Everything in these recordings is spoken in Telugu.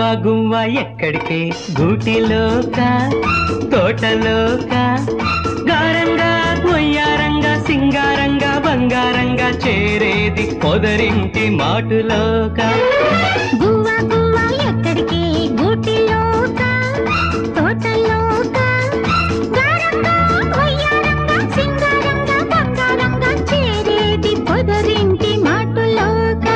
గువ్వ గువ్వ ఎక్కడికి గూటిలోక తోటలోక గారంగా కొయ్యారంగా సింగారంగా బంగారంగా చేరేది పొదరింటి మాటులోక గువ్వ గువ్వ ఎక్కడికి గూటిలోక తోటలోక గారంగా వయ్యారంగా సింగారంగా బంగారంగా చేరేది పొదరింటి మాటులోక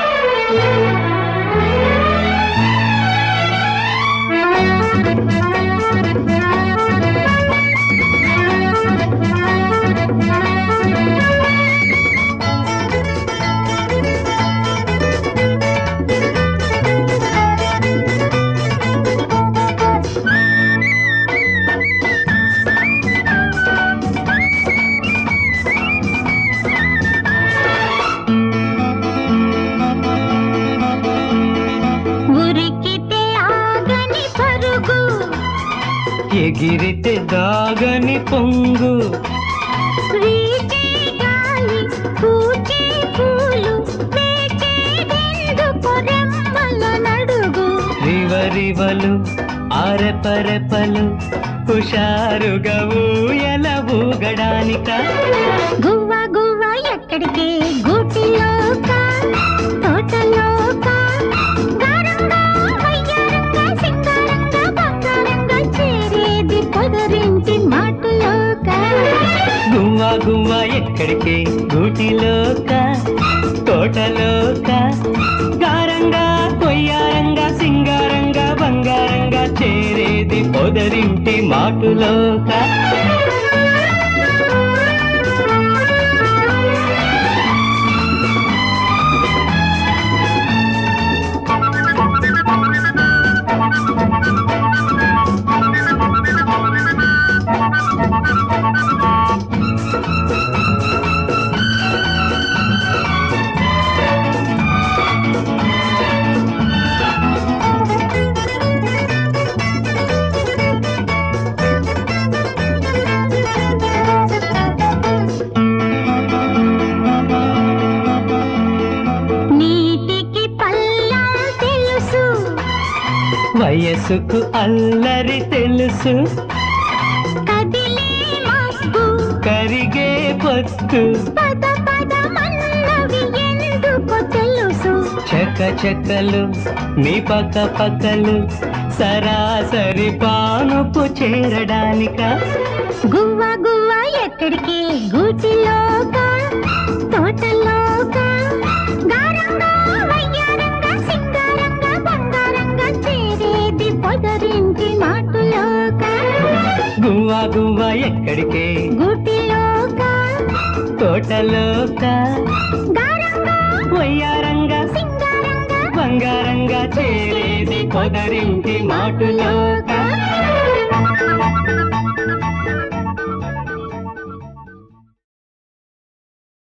ఉరికితే ఆగని పరుగు ఎగిరితే దాగని పొంగు వీచే గాలి పూచే పూలు వేచేదెందుకు రెమ్మల నడుగు రివరివలు ఆరెపరెపలు హుషారుగా ఊయల ఊగడానిక గువ్వ గువ్వ ఎక్కడికి గూటిలోక తోటలోక గారంగా వయ్యారంగా సింగారంగా బంగారంగా చేరేది పొదరింటి మాటులోక గువ్వ గువ్వ ఎక్కడికి గూటిలోక తోటలోక గారంగా కొయ్యారంగా సింగారంగా బంగారంగా చేరేది పొదరింటి మాటులోక నీటికి పల్లం తెలుసు వయసుకు అల్లరి తెలుసు కదిలే మబ్బు కరిగే పొత్తు పద పద మన్నవి ఎందుకో తెలుసు చక చకలు మీ పక్క పక్కలు సరాసరి పానుపు చేరడానిక గువ్వ గువ్వ ఎక్కడికి గూటిలోక తోటలోక గారంగా వయ్యారంగా సింగారంగా బంగారంగా చేరేది పొదరింటి మాటులోక గువ్వ గువ్వ ఎక్కడికే గూటిలోక తోటలోక గారంగా వయ్యారంగా సింగారంగా బంగారంగా చేరేది పొదరింటి మాటులోక